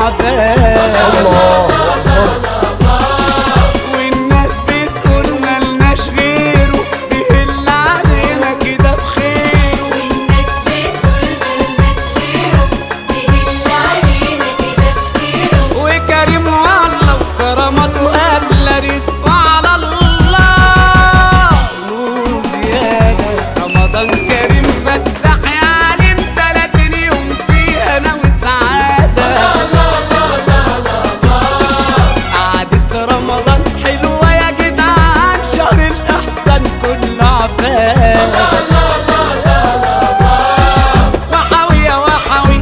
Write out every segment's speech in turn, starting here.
عباد الله والناس بتقول ملناش غيره بيهل علينا كده بخيره والناس بتقول ملناش غيره بيهل علينا كده بخيره وكريم والله وكرامته أغلى رزقه على الله نور زيادة رمضان كريم فتح يعني 30 يوم فيه أنا وسعادة قعدة رمضان حلوة يا جدعان شهر الإحسان كله عباد وحوي يا وحوي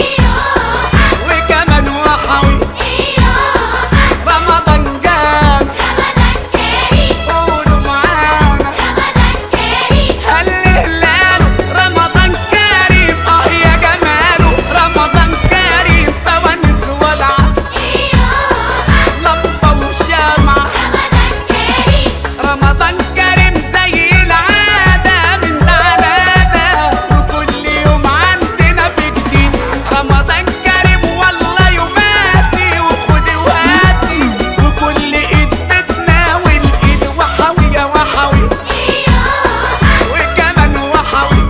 وكمان وحوي رمضان جام قولوا معانا هل هلاله رمضان كريم اه يا جماله رمضان كريم فوانيس ولعة لمبة وشمعة رمضان كريم زي العادة من ده على ده وكل يوم عندنا في جديد رمضان كريم والله يوماتي وخدي وهاتي وكل ايد بتناول ايد وحوي يا وحوي وكمان وحوي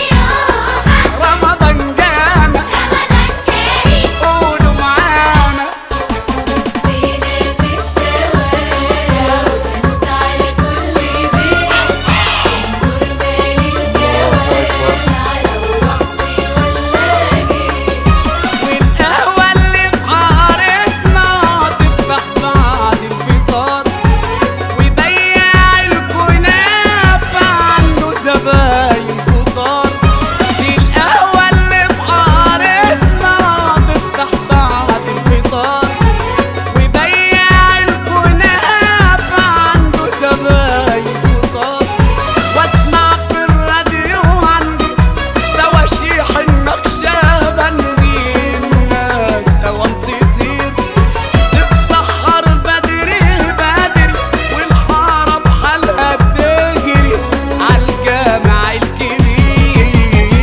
رمضان جانا قولوا معانا فينا في الشوارع وفلوس على كل بيت نور مالي الجوامع لو رحت ولا جيت والقهوة اللي في حارتنا تفتح بعد الفطار وبياع الكنافة عنده زباين كتار دي القهوة اللي في حارتنا تفتح بعد الفطار وبياع الكنافة عنده زباين كتار واسمع في الراديو عندي تواشيح النقشبندي الناس اوام تطير تتسحر بدري بدري والحارة بحالها تجري عالجامع الكبير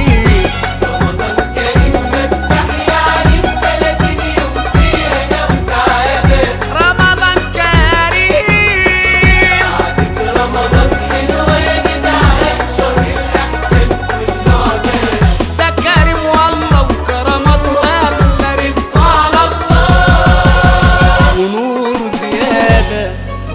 رمضان كريم ده كريم والله وكرامته أغلى رزقه على الله ونور زيادة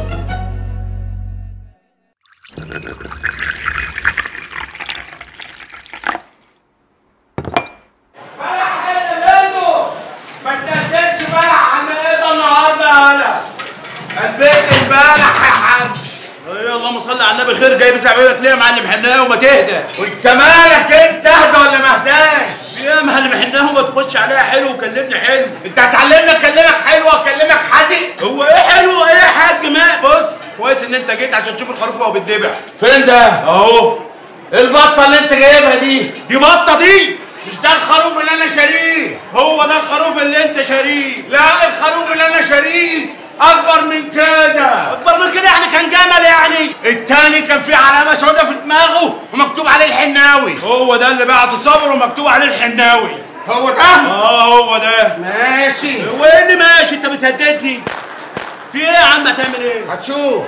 ما تنزلش بلح عن ايه النهارده يا هلا البيت امبارح يا حاج ايه اللهم صل على النبي خير جايب زعبيبك ليه يا معلم حناه وما تهدى وانت مالك انت اهدى ولا ما اهداش يا معلم حناه وما تخش عليها حلو وكلمني حلو انت هتعلمني اكلمك حلو واكلمك حادق هو ايه حلو ايه يا حاج ما بص كويس ان انت جيت عشان تشوف الخروف وهو بيتذبح فين ده اهو البطه اللي انت جايبها دي دي بطه دي مش ده الخروف اللي انا شاريه هو ده الخروف اللي انت شاريه لا الخروف اللي انا شاريه اكبر من كده اكبر من كده يعني كان جمل يعني التاني كان فيه علامه سوداء في دماغه ومكتوب عليه الحناوي هو ده اللي بعته صبر ومكتوب عليه الحناوي هو ده اه هو ده ماشي وين اللي ماشي انت بتهددني في ايه يا عم هتعمل ايه هتشوف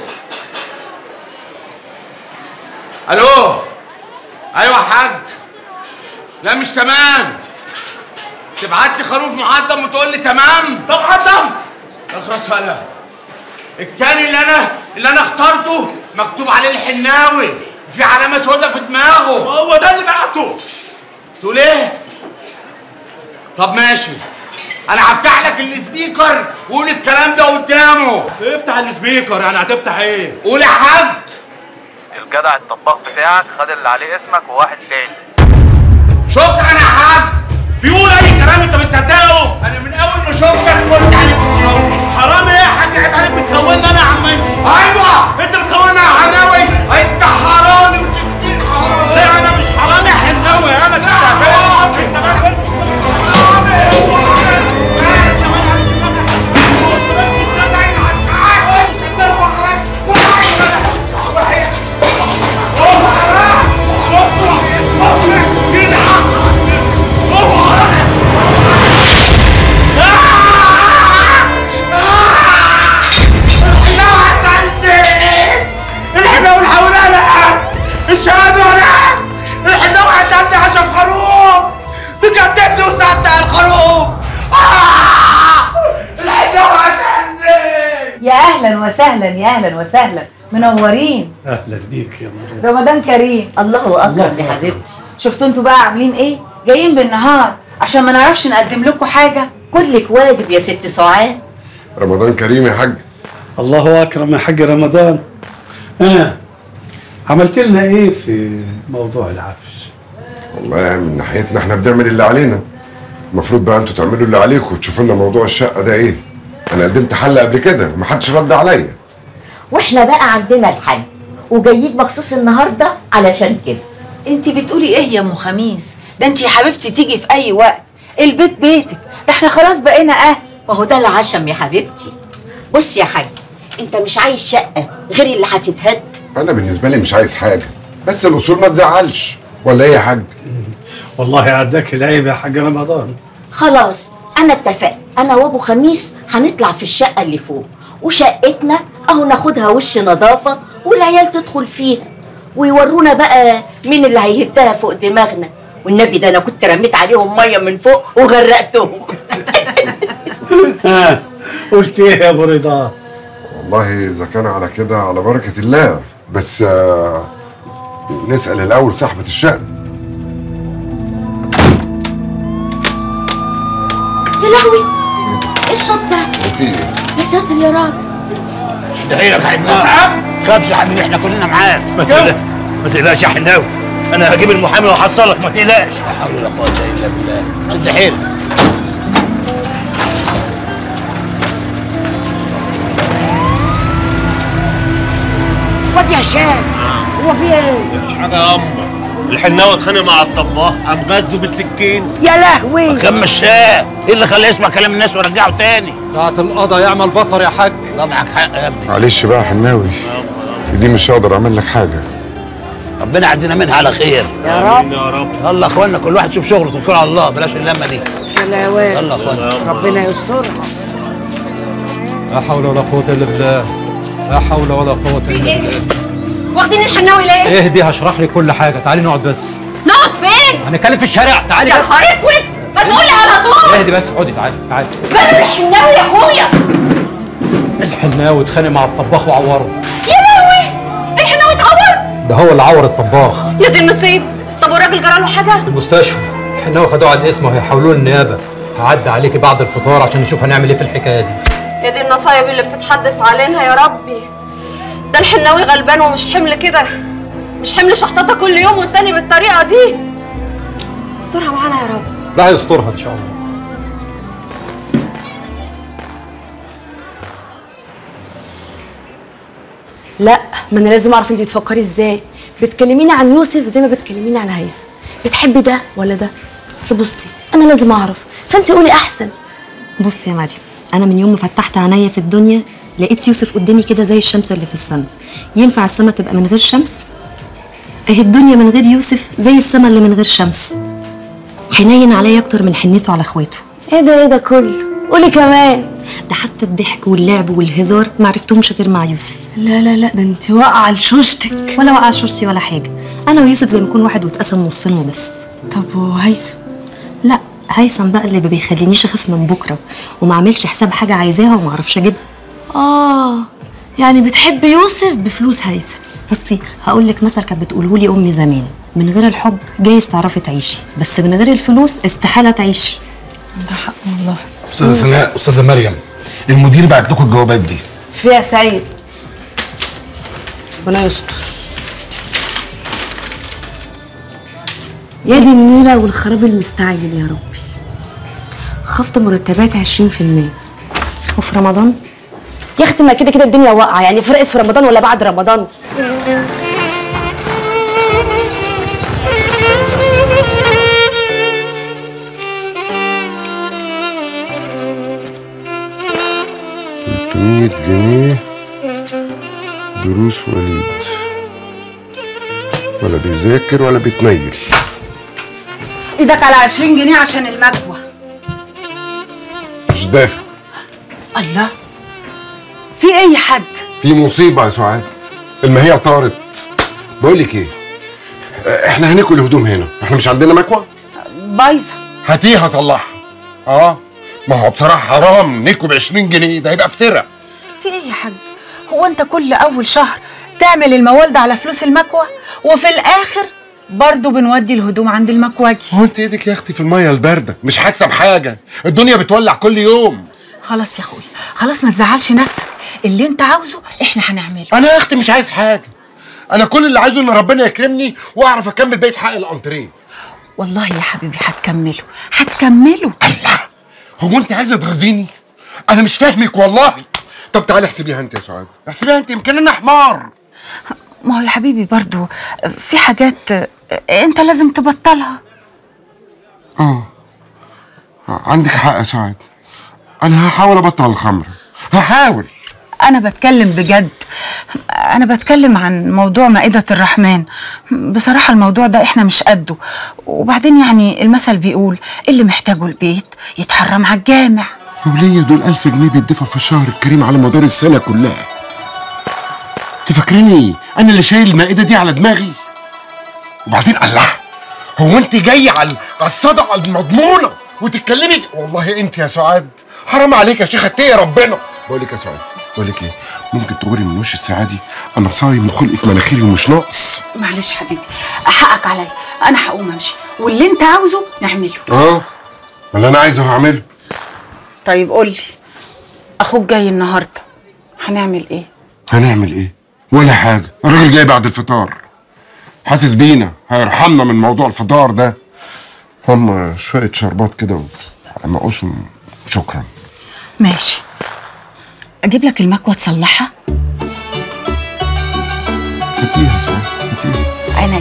الو ايوه يا حاج لا مش تمام تبعت لي خروف معدم وتقول لي تمام طب عدم اخرس هلا التاني اللي انا اللي انا اخترته مكتوب عليه الحناوي في علامه سوداء في دماغه هو ده اللي بعته تقول ايه طب ماشي انا هفتح لك السبيكر وقول الكلام ده قدامه افتح السبيكر يعني هتفتح ايه قول يا حاج الجدع الطباخ بتاعك خد اللي عليه اسمك وواحد تاني شكرا يا حاج بيقول اي كلام انت بتصدقه انا من اول ما شفتك قلت عليك خلاص حرام ايه يا حاج قاعد عليك بتخوننا انا يا عمي ايوه انت بتخوننا يا حناوي انت حرامي وستين حرامي لا انا مش حرامي يا حناوي انا تستهبل انت بقى اهلا وسهلا يا اهلا وسهلا منورين اهلا بيك يا مريم رمضان كريم الله اكبر يا حبيبتي شفتوا انتوا بقى عاملين ايه جايين بالنهار عشان ما نعرفش نقدم لكم حاجه كلك واجب يا ست سعاد رمضان كريم يا حاج الله اكرم يا حاج رمضان اه عملت لنا ايه في موضوع العفش والله من ناحيتنا احنا بنعمل اللي علينا المفروض بقى انتوا تعملوا اللي عليكم وتشوفوا لنا موضوع الشقه ده ايه انا قدمت حل قبل كده محدش رد عليا واحنا بقى عندنا الحل وجايين مخصوص النهارده علشان كده انت بتقولي ايه يا ام خميس ده انت يا حبيبتي تيجي في اي وقت البيت بيتك ده احنا خلاص بقينا اهل ما هو ده العشم يا حبيبتي بص يا حاج انت مش عايز شقه غير اللي هتتهد انا بالنسبه لي مش عايز حاجه بس الاصول ما تزعلش ولا ايه يا حاج والله عداك العيب يا حاج رمضان خلاص انا اتفقت انا وابو خميس هنطلع في الشقه اللي فوق وشقتنا اهو ناخدها وش نظافه والعيال تدخل فيها ويورونا بقى مين اللي هيهدها فوق دماغنا والنبي ده انا كنت رميت عليهم ميه من فوق وغرقتهم ها قلت ايه يا ابو رضا والله اذا كان على كده على بركه الله بس آه نسال الاول صاحبه الشقه يا لهوي ايه الصوت ده في ايه يا ساتر يا رب دعيلك يا حناوي تخافش يا حبيبي احنا كلنا معاك ما تقلقش ما تقلقش يا حناوي انا هجيب المحامي واحصلك ما تقلقش لا حول ولا قوه الا بالله شد حيلك واد يا هشام هو في ايه مش حاجه يا اما الحناوي اتخانق مع الطباخ قام غزه بالسكين يا لهوي كم مشاه ايه اللي خلاه يسمع كلام الناس ورجعه تاني ساعة القضا يعمل بصر يا حاج طبعك حق يا ابني معلش بقى يا حناوي في دي مش هقدر اعمل لك حاجه ربنا يعدينا منها على خير يا رب يا رب يلا يا اخوانا كل واحد يشوف شغله توكل على الله بلاش اللمه دي حلاوه يلا يا اخوانا ربنا يسترها لا حول ولا قوة إلا بالله لا حول ولا قوة إلا بالله واخدين الحناوي ليه؟ اهدي هشرح لك كل حاجة تعالي نقعد بس نقعد فين؟ هنتكلم في الشارع تعالي يا بس نهار اسود ما تقولي على طول اهدي بس اقعدي تعالي تعالي بدل الحناوي يا اخويا الحناوي اتخانق مع الطباخ وعوره يا لهوي الحناوي اتعور ده هو اللي عور الطباخ يا دي النصيب طب والراجل جرى له حاجه؟ في المستشفى الحناوي خدوه على الاسم وهيحولوه للنيابة هعدي عليكي بعد الفطار عشان نشوف هنعمل ايه في الحكاية دي يا دي النصايب اللي بتتحدف علينا يا ربي ده الحناوي غلبان ومش حمل كده مش حمل شحططه كل يوم والتاني بالطريقه دي استرها معانا يا رب لا هيسترها ان شاء الله لا ما انا لازم اعرف انت بتفكري ازاي بتكلميني عن يوسف زي ما بتكلميني عن هيثم بتحبي ده ولا ده اصل بصي انا لازم اعرف فانت قولي احسن بصي يا مريم انا من يوم ما فتحت عينيا في الدنيا لقيت يوسف قدامي كده زي الشمس اللي في السماء ينفع السماء تبقى من غير شمس اهي الدنيا من غير يوسف زي السماء اللي من غير شمس حنين عليا اكتر من حنيته على اخواته ايه ده ايه ده كله قولي كمان ده حتى الضحك واللعب والهزار ما عرفتهمش غير مع يوسف لا لا لا ده انت واقعه لشوشتك ولا وقع شرسي ولا حاجه انا ويوسف زي ما نكون واحد واتقسم نصين وبس طب وهيثم لا هيثم بقى اللي ما بيخلينيش اخاف من بكره وما اعملش حساب حاجه عايزاها وما اعرفش اجيبها اه يعني بتحبي يوسف بفلوس هيثم بصي هقول لك مثل كانت بتقوله لي امي زمان من غير الحب جايز تعرفي تعيشي بس من غير الفلوس استحاله تعيشي ده حق والله استاذه سناء استاذه مريم المدير بعت لكم الجوابات دي في يا سعيد ربنا يستر يا دي النيلة والخراب المستعجل يا ربي خفض مرتبات 20% وفي رمضان يا اختي ما كده كده الدنيا واقعة يعني فرقت في رمضان ولا بعد رمضان تلتمية جنيه دروس وليد ولا بيذاكر ولا بيتنيل ايدك على 20 جنيه عشان المكوى مش دافع الله في ايه يا حاج في مصيبة يا سعاد المهية طارت بقول لك ايه آه، احنا هناكل الهدوم هنا احنا مش عندنا مكوى بايظه هاتيها صلحها اه ما هو بصراحة حرام نيكو ب 20 جنيه ده هيبقى افتراء في ايه يا حاج هو انت كل اول شهر تعمل الموال ده على فلوس المكوى وفي الاخر برضه بنودي الهدوم عند المكواجي هو انت ايدك يا اختي في الميه البارده مش حاسه بحاجه الدنيا بتولع كل يوم خلاص يا اخويا خلاص ما تزعلش نفسك اللي انت عاوزه احنا هنعمله انا يا اختي مش عايز حاجه انا كل اللي عايزه ان ربنا يكرمني واعرف اكمل بقيه حق الانتريه والله يا حبيبي هتكمله هتكمله هو انت عايزه تغزيني انا مش فاهمك والله طب تعالي احسبيها انت يا سعاد احسبيها انت يمكن انا حمار ما هو يا حبيبي برضه في حاجات انت لازم تبطلها اه عندك حق يا سعاد انا هحاول ابطل الخمر هحاول انا بتكلم بجد انا بتكلم عن موضوع مائدة الرحمن بصراحة الموضوع ده احنا مش قده وبعدين يعني المثل بيقول اللي محتاجه البيت يتحرم على الجامع وليه دول ألف جنيه بيدفعوا في الشهر الكريم على مدار السنة كلها تفكريني أنا اللي شايل المائدة دي على دماغي وبعدين الله هو أنت جاي على على الصدقة المضمونة وتتكلمي والله أنت يا سعاد حرام عليك يا شيخة اتقي ربنا بقول لك يا سعاد بقول لك إيه ممكن تغوري من وش الساعة دي أنا صايم وخلقي في مناخيري ومش ناقص معلش حبيبي حقك عليا انا هقوم امشي واللي انت عاوزه نعمله أه اللي أنا عايزه هعمله طيب قولي اخوك جاي النهارده هنعمل ايه هنعمل ايه؟ ولا حاجة الراجل جاي بعد الفطار حاسس بينا هيرحمنا من موضوع الفطار ده هم شوية شربات كده على مقاسهم وشكرا ماشي اجيب لك المكوى تصلحها هاتيها سؤال هاتيها عينيا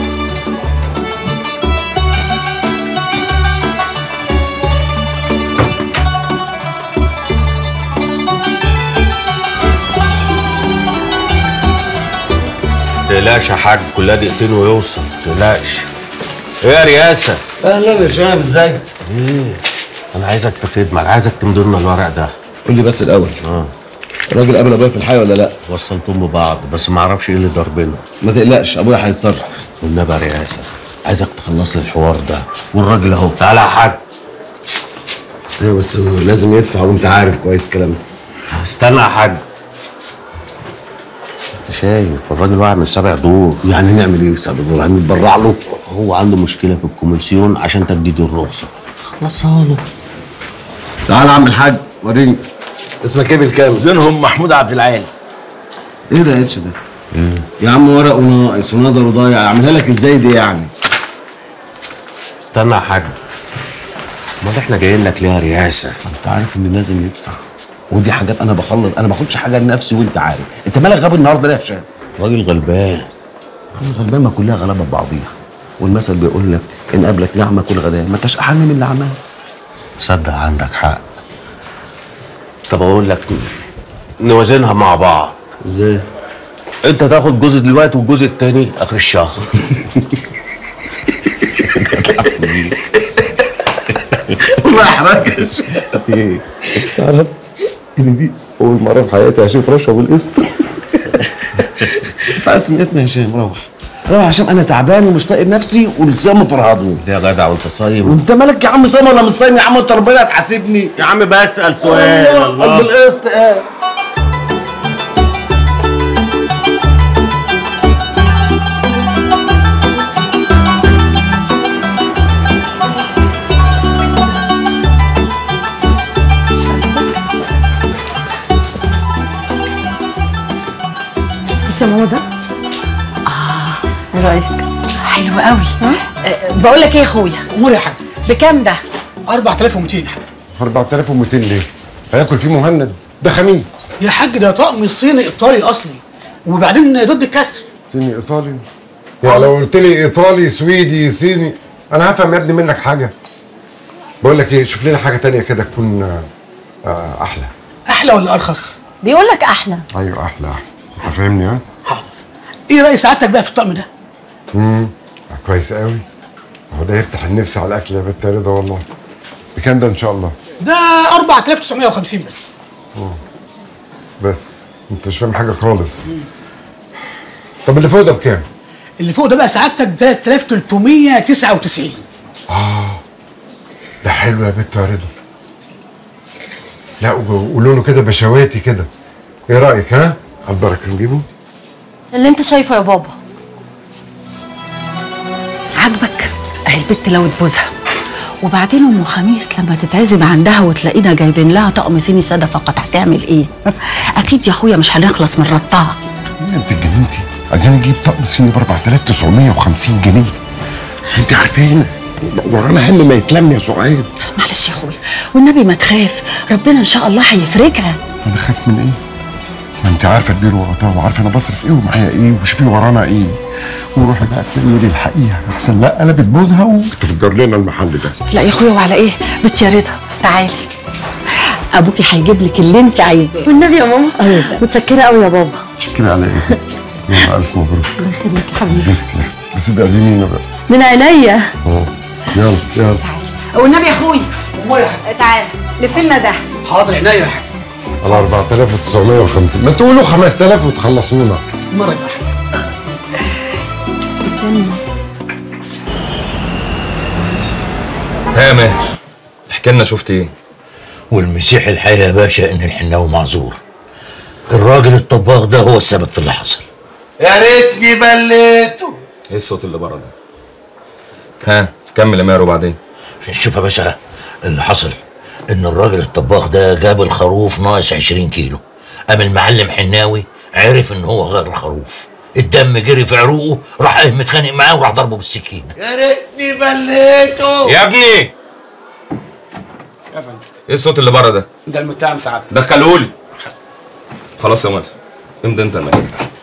تقلقش يا حاج كلها دقيقتين ويوصل تقلقش ايه يا رياسه اهلا يا شام ازيك ايه انا عايزك في خدمه انا عايزك تمضي لنا الورق ده قول لي بس الاول اه الراجل قابل ابويا في الحي ولا لا وصلتهم ببعض بس ما اعرفش ايه اللي ضربنا ما تقلقش ابويا هيتصرف والنبي يا رياسه عايزك تخلص لي الحوار ده والراجل اهو تعالى يا حاج ايوه بس هو لازم يدفع وانت عارف كويس الكلام ده استنى يا حاج انت شايف الراجل واقع من سبع دور يعني نعمل ايه سبع دور هنتبرع له هو عنده مشكله في الكوميسيون عشان تجديد الرخصه خلصانه تعالى يا عم الحاج وريني اسمك ايه بالكامل؟ زينهم محمود عبد العال ايه ده يا اتش ده؟ يا عم ورق وناقص ونظر وضايع اعملها لك ازاي دي يعني؟ استنى يا حاج امال احنا جايين لك ليه يا رياسه انت عارف ان لازم يدفع ودي حاجات انا بخلص انا ما باخدش حاجه لنفسي وانت عارف انت مالك غبي النهارده ليه يا هشام؟ راجل غلبان الغلبان ما كلها غلابه ببعضيها والمثل بيقول لك ان قابلك لعمه كل غداء ما انتش احن من لعمها صدق عندك حق طب اقول لك نوازنها مع بعض ازاي؟ انت تاخد جزء دلوقتي والجزء التاني اخر الشهر والله احرجك ايه؟ تعرف ان دي اول مره في حياتي اشوف رشوه بالقسط انت عايز تنقتني يا هشام روح روح عشان انا تعبان ومش طايق نفسي والصيام مفرهضني يا جدع وانت صايم وانت مالك يا عم صايم ولا مش صايم يا عم انت ربنا هتحاسبني يا عم بسال سؤال الله بالقسط اه بصي يا ماما ده ايه رايك؟ حلو قوي أه بقول لك ايه يا اخويا قول يا حاج بكام ده 4200 يا حاج 4200 ليه؟ هياكل فيه مهند ده خميس يا حاج ده طقم صيني ايطالي اصلي وبعدين ضد الكسر صيني ايطالي يعني لو قلت لي ايطالي سويدي صيني انا هفهم يا ابني منك حاجه بقول لك ايه شوف لنا حاجه تانية كده تكون آه، آه، احلى احلى ولا ارخص بيقول لك احلى ايوه احلى احلى انت فاهمني ها؟ ايه راي سعادتك بقى في الطقم ده امم كويس قوي هو ده يفتح النفس على الاكل يا بنت يا رضا والله بكام ده ان شاء الله ده 4950 بس بس انت مش فاهم حاجه خالص طب اللي فوق ده بكام؟ اللي فوق ده بقى سعادتك ب 3399 اه ده حلو يا بنت يا رضا لا و- ولونه كده بشواتي كده ايه رايك ها؟ البركه نجيبه اللي انت شايفه يا بابا عاجبك اهي البت لو اتبوزها وبعدين ام خميس لما تتعزم عندها وتلاقينا جايبين لها طقم صيني ساده فقط هتعمل ايه اكيد يا اخويا مش هنخلص من ربطها يا انت اتجننتي عايزين نجيب طقم صيني ب 4950 جنيه انت عارفين ورانا هم ما يتلم يا سعاد معلش يا اخويا والنبي ما تخاف ربنا ان شاء الله هيفرجها انا خايف من ايه؟ ما انت عارفه البير وغطاه وعارفه انا بصرف ايه ومعايا ايه وشوفي ورانا ايه وروحي بقى تلاقي لي الحقيقه احسن لا قلبت بوزها وتفجر لنا المحل ده لا يا اخويا وعلى ايه بنت يا رضا تعالي ابوكي هيجيب لك اللي انت عايزاه والنبي يا ماما متشكره قوي يا بابا شكرا على ايه؟ يلا الف مبروك الله يخليك يا حبيبي بس يا اختي بس بيعزمينا بقى من عينيا اه يلا يلا والنبي يا اخويا تعالى لف لنا ده حاضر عينيا يا حاج على 4950 ما تقولوا 5000 وتخلصونا مره يا حاج ها يا ماهر احكي لنا شفت ايه والمسيح الحقيقة يا باشا ان الحناوي معذور الراجل الطباخ ده هو السبب في اللي حصل يا ريتني بليته ايه الصوت اللي بره ده ها كمل يا ماهر وبعدين شوف يا باشا اللي حصل ان الراجل الطباخ ده جاب الخروف ناقص 20 كيلو قام المعلم حناوي عرف ان هو غير الخروف الدم جري في عروقه راح قايم متخانق معاه وراح ضربه بالسكينه يا ريتني بليته يا ابني يا فندم ايه الصوت اللي بره ده ده المتهم سعادتك دخلهولي خلاص يا ماهر امضي انت يا ماهر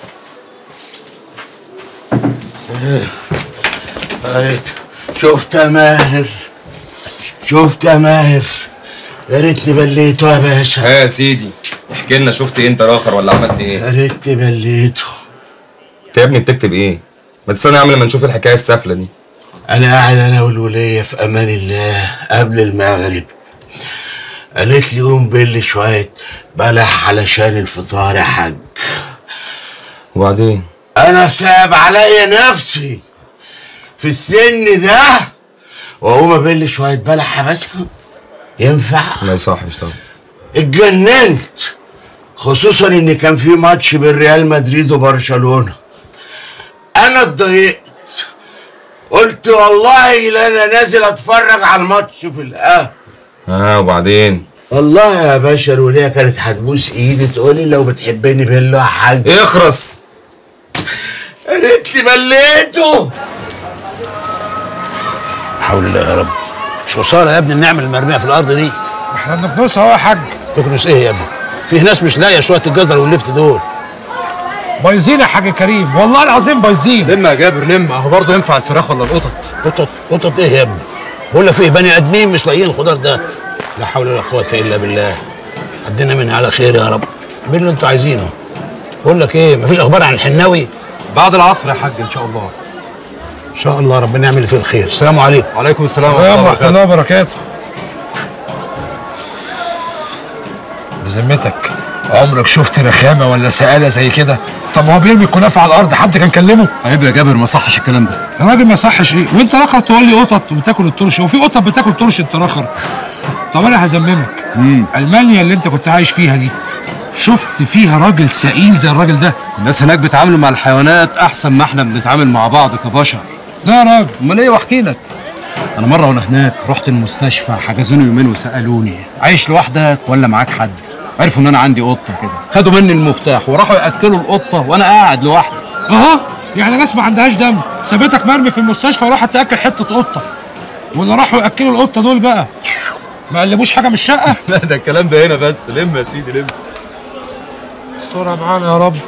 قالت شفت يا ماهر شفت يا ماهر يا ريتني بليته يا باشا ها يا سيدي احكي لنا شفت ايه انت راخر ولا عملت ايه يا ريتني بليته انت يا ابني بتكتب ايه ما تستنى يا عم لما نشوف الحكايه السافله دي انا قاعد انا والوليه في امان الله قبل المغرب قالت لي قوم بلي شويه بلح علشان الفطار يا حاج وبعدين انا ساب عليا نفسي في السن ده واقوم ابل شويه بلح يا باشا ينفع ما يصحش طبعا اتجننت خصوصا ان كان في ماتش بين ريال مدريد وبرشلونه انا اتضايقت قلت والله لا انا نازل اتفرج على الماتش في القهوه ها وبعدين والله يا باشا الوليه كانت هتبوس ايدي تقولي لو بتحبني بلو يا حاج اخرس يا ريتني بليته حول الله يا رب مش خساره يا ابني النعمه المرميه في الارض دي احنا بنكنسها اهو يا حاج تكنس ايه يا ابني في ناس مش لاقيه شويه الجزر واللفت دول بايظين يا حاج كريم والله العظيم بايظين لما يا جابر لما اهو برضه ينفع الفراخ ولا القطط قطط قطط ايه يا ابني بقول لك في بني ادمين مش لاقيين الخضار ده لا حول ولا قوه الا بالله عدينا منها على خير يا رب مين اللي انتوا عايزينه بقول لك ايه مفيش اخبار عن الحناوي بعد العصر يا حاج ان شاء الله ان شاء الله ربنا يعمل فيه الخير السلام عليكم وعليكم السلام السلام ورحمه الله وبركاته بذمتك عمرك شفت رخامه ولا سآلة زي كده طب ما هو بيرمي الكنافه على الارض حد كان كلمه عيب يا جابر ما صحش الكلام ده يا راجل ما يصحش ايه وانت رخر تقول لي قطط وبتاكل الترش وفي قطط بتاكل ترش انت رخر طب انا هذممك المانيا اللي انت كنت عايش فيها دي شفت فيها راجل سئيل زي الراجل ده الناس هناك بيتعاملوا مع الحيوانات احسن ما احنا بنتعامل مع بعض كبشر لا يا راجل امال ايه واحكي لك انا مره وانا هناك رحت المستشفى حجزوني يومين وسالوني عايش لوحدك ولا معاك حد عرفوا ان انا عندي قطه كده خدوا مني المفتاح وراحوا ياكلوا القطه وانا قاعد لوحدي اهو يعني ناس ما عندهاش دم سابتك مرمي في المستشفى وراحت تاكل حته قطه واللي راحوا ياكلوا القطه دول بقى ما قلبوش حاجه من الشقه لا ده الكلام ده هنا بس لم يا سيدي لم استرها معانا يا رب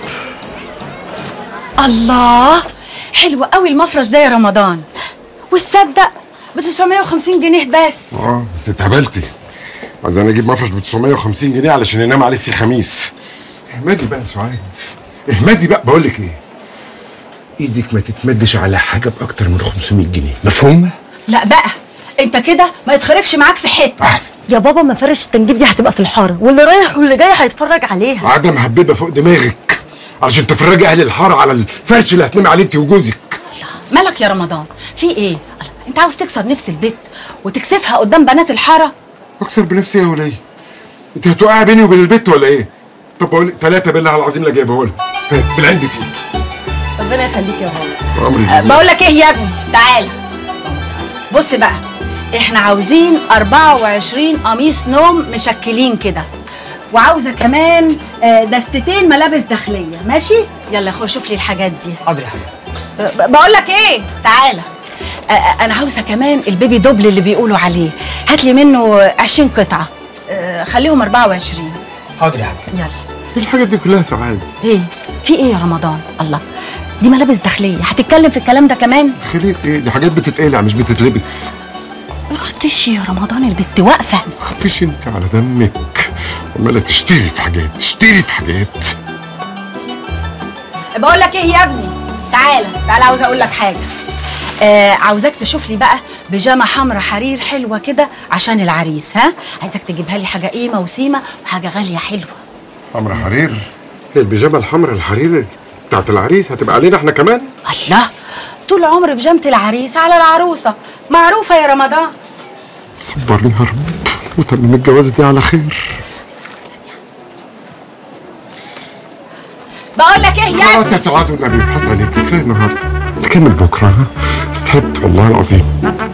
الله حلو قوي المفرش ده يا رمضان والصدق ب 950 جنيه بس اه انت اتهبلتي عايزين اجيب مفرش ب 950 جنيه علشان ينام عليه سي خميس احمدي بقى يا سعاد احمدي بقى بقول لك ايه ايدك ما تتمدش على حاجه باكتر من 500 جنيه مفهوم لا بقى انت كده ما يتخرجش معاك في حته احسن يا بابا مفارش التنجيد دي هتبقى في الحاره واللي رايح واللي جاي هيتفرج عليها عاده مهببه فوق دماغك علشان تفرجي اهل الحاره على الفرش اللي هتنامي عليه انت وجوزك مالك يا رمضان في ايه انت عاوز تكسر نفس البيت وتكسفها قدام بنات الحاره اكسر بنفسي يا وليه انت هتوقعي بيني وبين البيت ولا ايه طب بقول ثلاثه بالله العظيم لا جايبه لها بالعند فيه ربنا يخليك يا بابا امري لله. بقول لك ايه يا ابني تعال بص بقى احنا عاوزين 24 قميص نوم مشكلين كده وعاوزه كمان آه، دستتين ملابس داخليه ماشي يلا خش شوف لي الحاجات دي حاضر يا حاج ب- بقول لك ايه تعالى آه، آه، انا عاوزه كمان البيبي دوبل اللي بيقولوا عليه هات لي منه 20 قطعه آه، خليهم 24 حاضر يا حاج يلا ايه الحاجات دي كلها سعاد ايه في ايه يا رمضان الله دي ملابس داخليه هتتكلم في الكلام ده كمان خليك ايه دي حاجات بتتقلع مش بتتلبس اختشي يا رمضان البت واقفه اختش انت على دمك عماله تشتري في حاجات تشتري في حاجات بقول لك ايه يا ابني تعالى تعالى عاوزه اقول لك حاجه آه عاوزاك تشوف لي بقى بيجامه حمرا حرير حلوه كده عشان العريس ها عايزك تجيبها لي حاجه قيمه وسيمه وحاجه غاليه حلوه حمرا حرير هي البيجامه الحمراء الحرير بتاعت العريس هتبقى علينا احنا كمان الله طول عمر بيجامه العريس على العروسه معروفه يا رمضان صبرني يا رب وتمم الجوازه دي على خير بقول لك ايه يا خلاص يا سعاد والنبي بحط عليك كفايه النهارده نكمل بكره ها استحبت والله العظيم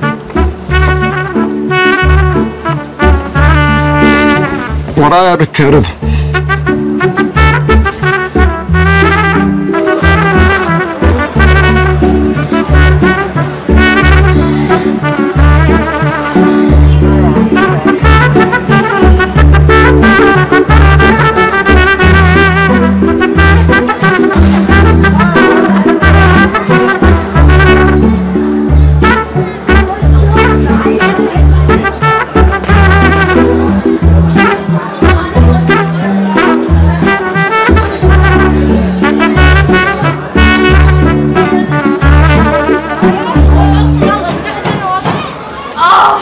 ورايا يا بنت يا رضا اه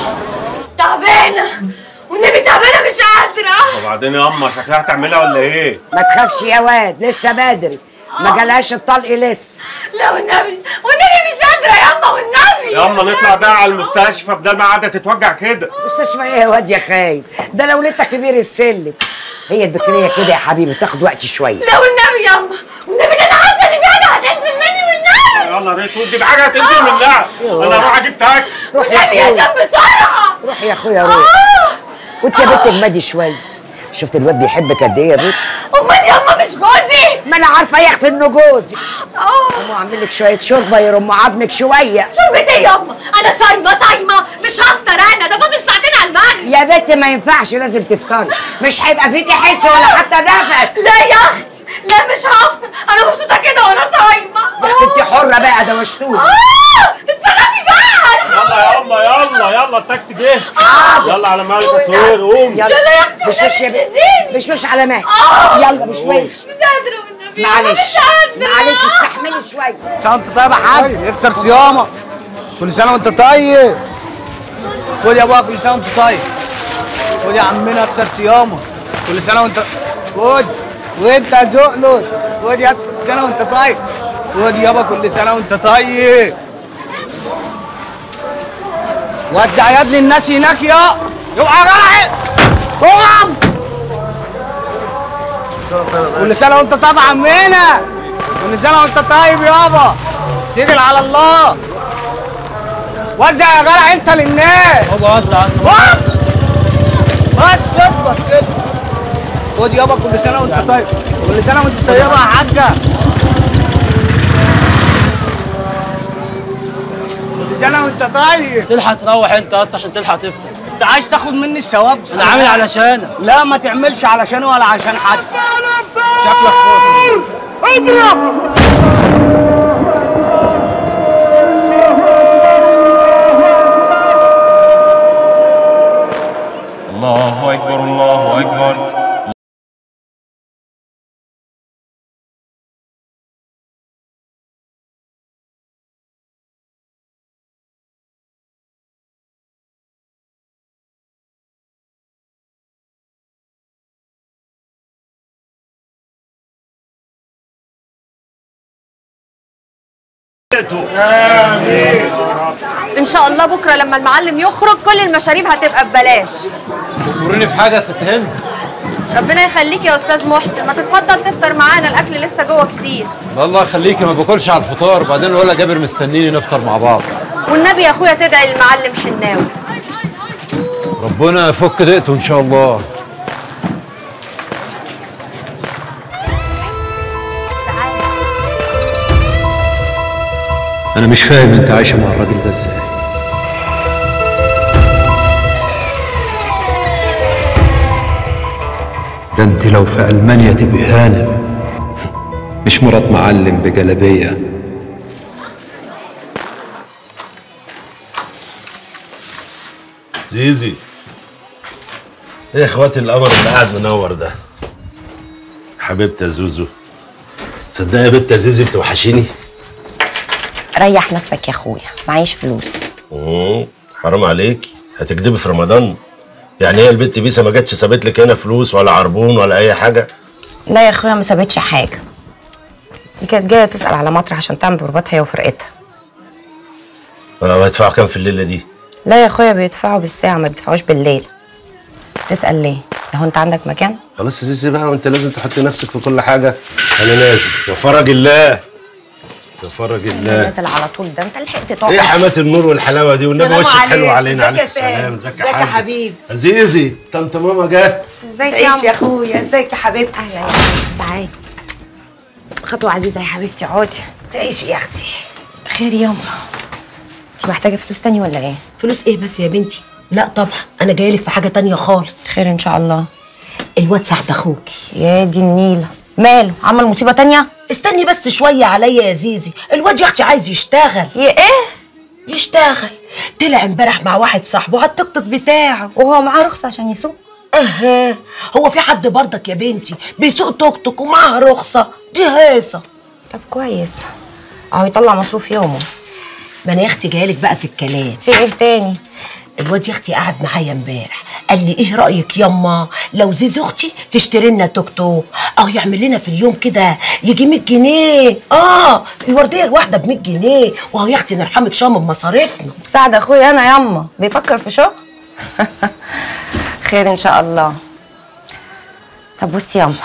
تعبانه والنبي تعبانه مش قادره وبعدين يا اما شكلها هتعملها ولا ايه؟ ما تخافش يا واد لسه بدري ما جالهاش الطلق لسه لا والنبي والنبي مش قادره ياما والنبي يا اما نطلع بقى على المستشفى بدل ما قاعده تتوجع كده مستشفى ايه يا واد يا خايب ده لو لسه كبير السلم هي البكريه كده يا حبيبي تاخد وقت شويه لا والنبي ياما والنبي ده انا حاسه ان في حاجه هتنزل مني والنبي يلا يا ريت دي حاجه هتنزل منها انا اروح اجيب تاكس روح يا والنبي يا اخويا شاب بسرعه روح يا اخويا روح وانت يا بنت اجمدي شويه شفت الواد بيحبك قد ايه يا بنت امال ياما مش جوزي ما انا عارفه يا اختي انه جوزي قوموا اعمل لك شويه شوربه يرم عظمك شويه شوربة ايه ياما انا صايمه صايمه مش هفطر انا ده فاضل ساعتين على المغرب يا بنت ما ينفعش لازم تفطري مش هيبقى فيكي حس ولا حتى نفس لا يا اختي لا مش هفطر انا مبسوطه كده وانا صايمه يا اختي انت حره بقى ده مشتوت اه اتصرفي بقى يلا يلا يلا يلا التاكسي جه يلا على مالك يا سهير قوم يلا يا اختي بشوش يا بنت بشوش على مالك آه. يلا بشوش مش قادره والنبي ياما، معلش مش قادره معلش استحملي شويه سنة وانت طيب يا حاج اكسر صيامك كل سنة وانت طيب خد يا ابويا كل سنة وانت طيب خد يا عمنا اكسر صيامك كل سنة وانت خد وانت يا زقلط خد يا كل سنة وانت طيب خد يابا كل سنة وانت طيب وزع يد للناس هناك يا اوعى راعي اقف كل سنة وانت طيب يا عمنا كل سنة وانت طيب يابا تيجي على الله وزع يا جدع انت للناس هو وزع بص بس اظبط كده خد يابا كل سنة وانت طيب كل سنة وانت طيبة يا حاجة كل سنة وانت طيب تلحق تروح انت يا اسطى عشان تلحق تفطر انت عايز تاخد مني الثواب انا عامل علشانك لا ما تعملش علشانه ولا عشان حد شكلك فاضي الله اكبر الله اكبر ان شاء الله بكره لما المعلم يخرج كل المشاريب هتبقى ببلاش تمرني بحاجه يا ست هند ربنا يخليك يا استاذ محسن ما تتفضل تفطر معانا الاكل لسه جوه كتير الله يخليكي ما باكلش على الفطار بعدين ولا جابر مستنيني نفطر مع بعض والنبي يا اخويا تدعي للمعلم حناوي ربنا يفك ضيقته ان شاء الله انا مش فاهم انت عايشه مع الراجل ده ازاي ده انت لو في المانيا تبقي هانم مش مرات معلم بجلابيه زيزي ايه يا اخواتي القمر اللي قاعد منور ده حبيبتي يا زوزو تصدقي يا بنت يا زيزي بتوحشيني ريح نفسك يا اخويا معيش فلوس مم، حرام عليكي هتكدبي في رمضان يعني هي البت بيسا ما جاتش سابت لك هنا فلوس ولا عربون ولا اي حاجه لا يا اخويا ما سابتش حاجه دي كانت جايه تسال على مطرح عشان تعمل بروفات هي وفرقتها اه هيدفعوا كام في الليله دي لا يا اخويا بيدفعوا بالساعه ما بيدفعوش بالليل تسال ليه لو انت عندك مكان خلاص يا زيزي بقى وانت لازم تحطي نفسك في كل حاجه انا نازل يا فرج الله يا فرج الله نازل على طول ده انت لحقت تقعد ايه يا حمات النور والحلاوه دي والنبي سلام وشك عليك. حلو علينا ازيك يا عليك سام؟ السلام ازيك ازيك يا حبيبي عزيزي طنط ماما جت ازيك تعيش يا اخويا ازيك يا حبيبتي اهلا تعالي خطوه عزيزه يا حبيبتي اقعدي تعيشي يا اختي خير ياما انت محتاجه فلوس تاني ولا ايه فلوس ايه بس يا بنتي لا طبعا انا جايه لك في حاجه تانية خالص خير ان شاء الله الواد سعد اخوكي يا دي النيله ماله عمل مصيبه تانية استني بس شويه عليا يا زيزي الواد يا اختي عايز يشتغل يا ايه يشتغل طلع امبارح مع واحد صاحبه على التوك توك بتاعه وهو معاه رخصه عشان يسوق اها هو في حد برضك يا بنتي بيسوق توك توك ومعاه رخصه دي هيصه طب كويس اهو يطلع مصروف يومه ما انا يا اختي جايلك بقى في الكلام في ايه تاني الواد يا اختي قعد معايا امبارح قال لي ايه رايك ياما لو زيزي اختي تشتري لنا توك توك اه يعمل لنا في اليوم كده يجي 100 جنيه اه الورديه الواحده ب 100 جنيه وهو يا اختي نرحمك شام بمصاريفنا سعد اخويا انا ياما بيفكر في شغل خير ان شاء الله طب بصي ياما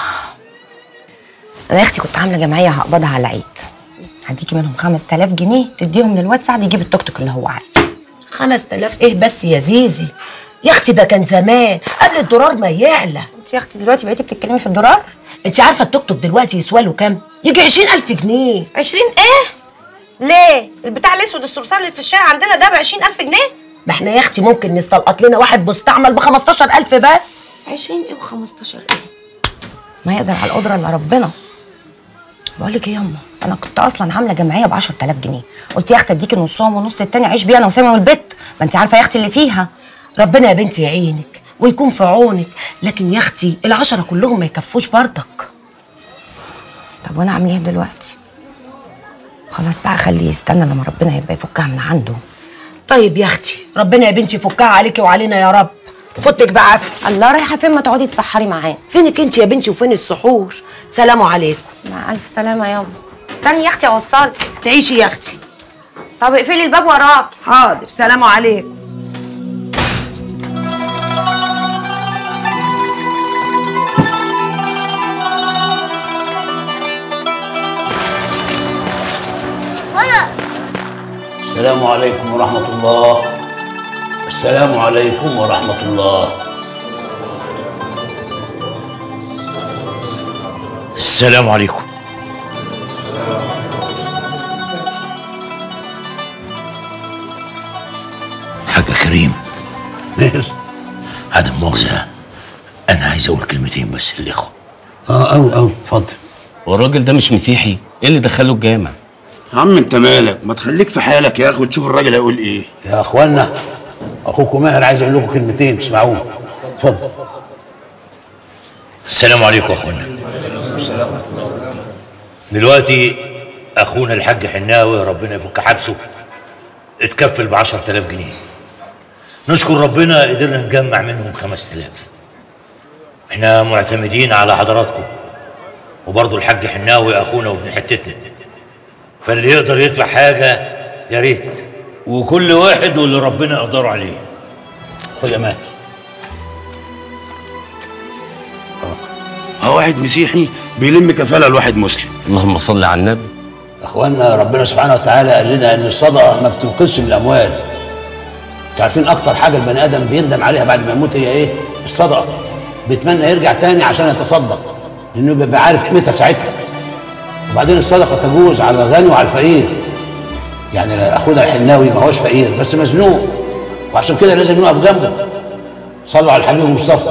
انا يا اختي كنت عامله جمعيه هقبضها على العيد هديكي منهم 5000 جنيه تديهم للواد سعد يجيب التوك توك اللي هو عايزه 5000 ايه بس يا زيزي يا اختي ده كان زمان قبل الدولار ما يعلى انت يا اختي دلوقتي بقيتي بتتكلمي في الدولار انت عارفه التوك توك دلوقتي يسوى له كام يجي 20000 جنيه 20 ايه ليه البتاع الاسود الصرصار اللي في الشارع عندنا ده ب 20000 جنيه ما احنا يا اختي ممكن نستلقط لنا واحد مستعمل ب 15000 بس 20 ايه و15 ايه ما يقدر على القدره الا ربنا بقول لك ايه ياما انا كنت اصلا عامله جمعيه ب 10000 جنيه قلت يا اختي اديكي نصهم ونص التاني اعيش بيه انا وسامي والبت ما انت عارفه يا اختي اللي فيها ربنا يا بنتي يعينك ويكون في عونك لكن يا اختي العشرة كلهم ما يكفوش برضك طب وانا اعمل ايه دلوقتي خلاص بقى خليه يستنى لما ربنا يبقى يفكها من عنده طيب يا اختي ربنا يا بنتي يفكها عليكي وعلينا يا رب فوتك بعافيه الله رايحه فين ما تقعدي تسحري معاه فينك انت يا بنتي وفين السحور سلام عليكم مع الف سلامه يابا استني يا اختي اوصلك تعيشي يا اختي طب اقفلي الباب وراك حاضر سلام عليكم السلام عليكم ورحمة الله السلام عليكم ورحمة الله السلام عليكم حاج كريم مال عدم مؤاخذة أنا عايز أقول كلمتين بس للإخوة اه أو أو اتفضل والراجل ده مش مسيحي ايه اللي دخله الجامع يا عم انت مالك ما تخليك في حالك يا اخي وتشوف الراجل هيقول ايه يا اخوانا اخوكم ماهر عايز اقول لكم كلمتين اسمعوهم اتفضل السلام عليكم يا أخوانا دلوقتي أخونا الحاج حناوي ربنا يفك حبسه اتكفل ب 10000 جنيه نشكر ربنا قدرنا نجمع منهم 5000 احنا معتمدين على حضراتكم وبرضه الحاج حناوي اخونا وابن حتتنا فاللي يقدر يدفع حاجه يا ريت وكل واحد واللي ربنا يقدره عليه خد يا ماهر يبقى واحد مسيحي بيلم كفاله لواحد مسلم اللهم صل على النبي اخوانا ربنا سبحانه وتعالى قال لنا ان الصدقه ما بتنقذش من الاموال انتوا عارفين اكتر حاجه البني ادم بيندم عليها بعد ما يموت هي ايه الصدقه بيتمنى يرجع تاني عشان يتصدق لانه بيبقى عارف قيمتها ساعتها وبعدين الصدقه تجوز على الغني وعلى الفقير يعني اخونا الحناوي ما هوش فقير بس مزنوق وعشان كده لازم نقف جنبه صلوا على الحبيب المصطفى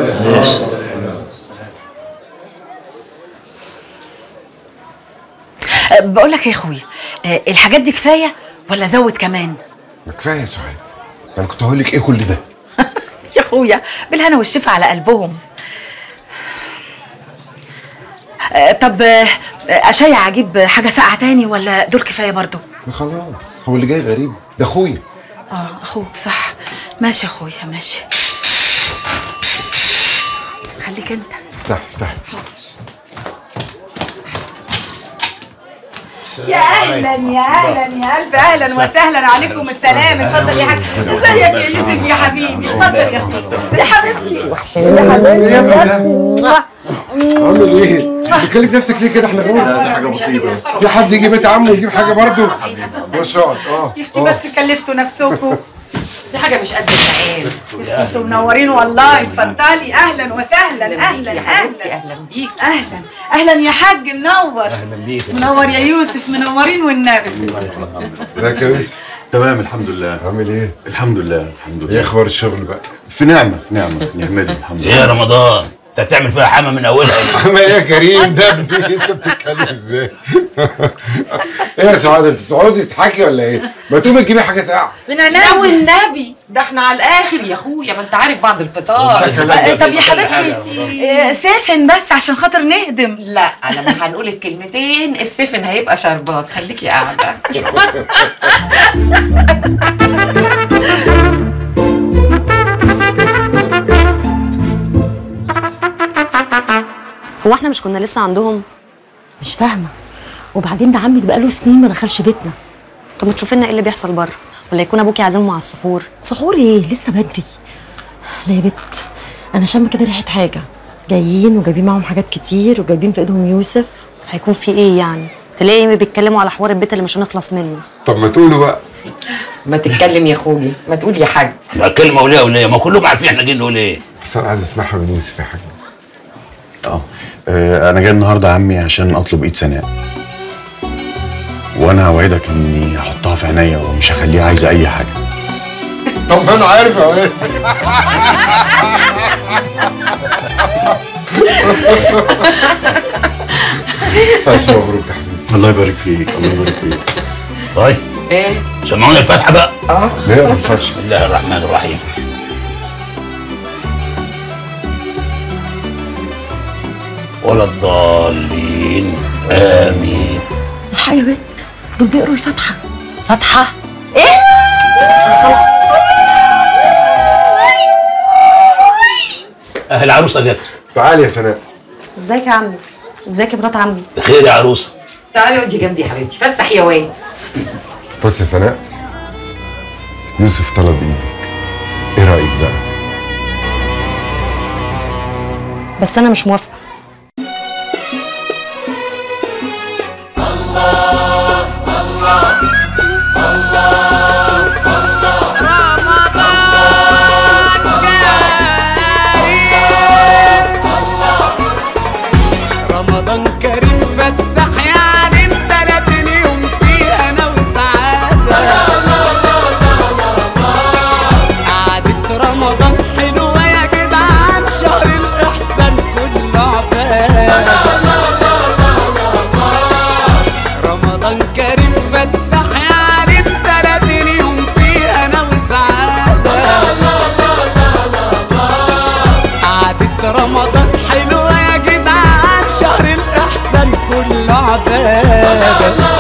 بقول لك يا اخويا آه، الحاجات دي كفايه ولا زود كمان ما كفايه يا سعاد ده انا كنت هقول لك ايه كل ده يا اخويا بالهنا والشفا على قلبهم آه، طب آه، اشيع اجيب حاجه ساقعه تاني ولا دول كفايه برضو ما خلاص هو اللي جاي غريب ده اخويا اه اخوك صح ماشي يا اخويا ماشي خليك انت افتح افتح يا اهلا يا اهلا يا الف اهلا وسهلا عليكم السلام اتفضل يا حاج ازيك يا يوسف يا حبيبي اتفضل يا اخويا يا حبيبتي يا عامل ايه؟ بتكلم نفسك ليه كده احنا غور؟ لا دي حاجه بسيطه في حد يجي بيت عمه يجيب حاجه برضه؟ ما شاء الله اه يا اختي بس كلفتوا نفسكم دي حاجه مش قد المقام يا انتوا منورين والله اتفضلي اهلا وسهلا اهلا يا اهلا حبيبتي اهلا بيك اهلا اهلا يا حاج منور اهلا بيك منور يا يوسف منورين والنبي ازيك يا يوسف؟ تمام الحمد لله عامل ايه؟ الحمد لله الحمد لله ايه اخبار الشغل بقى؟ في نعمه في نعمه نعمدي الحمد ايه يا رمضان انت هتعمل فيها حما من اولها عامل ايه يا كريم ده ابني انت بتتكلم ازاي؟ ايه يا سعاد انت بتقعدي تضحكي ولا ايه؟ ما تقومي تجيبي حاجه ساقعه من لا والنبي ده احنا على الاخر يا اخويا ما انت عارف بعد الفطار آه، طب يا حبيبتي آه، سافن بس عشان خاطر نهدم لا لما هنقول الكلمتين السفن هيبقى شربات خليكي قاعده هو احنا مش كنا لسه عندهم مش فاهمه وبعدين ده عمك بقاله سنين ما دخلش بيتنا طب ما تشوفي لنا ايه اللي بيحصل بره ولا يكون ابوكي عازمهم على السحور سحور ايه لسه بدري لا يا بت انا شامه كده ريحه حاجه جايين وجايبين معاهم حاجات كتير وجايبين في ايدهم يوسف هيكون في ايه يعني تلاقي ايمي بيتكلموا على حوار البيت اللي مش هنخلص منه طب ما تقولوا بقى ما تتكلم يا اخوي ما تقول يا حاج لا كلمه وليه وليه ما كلهم عارفين احنا جايين نقول ايه بس انا عايز اسمعها من يوسف يا حاج اه آه، انا جاي النهارده يا عمي عشان اطلب ايد سناء وانا اوعدك اني هحطها في عينيا ومش هخليها عايزه اي حاجه طب ما انا عارف يا واد الف مبروك يا حبيبي الله يبارك فيك الله يبارك فيك طيب ايه سمعونا الفاتحه بقى اه نقرا الفاتحه بسم الله الرحمن الرحيم ولا الضالين امين الحقي يا بت دول بيقروا الفاتحه فاتحه اهل العروسه جت تعالي يا سناء ازيك يا عمي ازيك يا مرات عمي خير يا عروسه تعالي اقعدي جنبي يا حبيبتي فسح يا واد بص يا سناء يوسف طلب ايدك ايه رايك بقى؟ بس انا مش موافقه رمضان كريم فتح يا عليم تلات اليوم فيه انا وسعاده قعدة رمضان حلوه يا جدعان شهر الاحسان كله عباد رمضان كريم فتح يا عليم تلات اليوم فيه انا وسعاده قعدة رمضان حلوة يا جدعان شهر الإحسان كله عبادة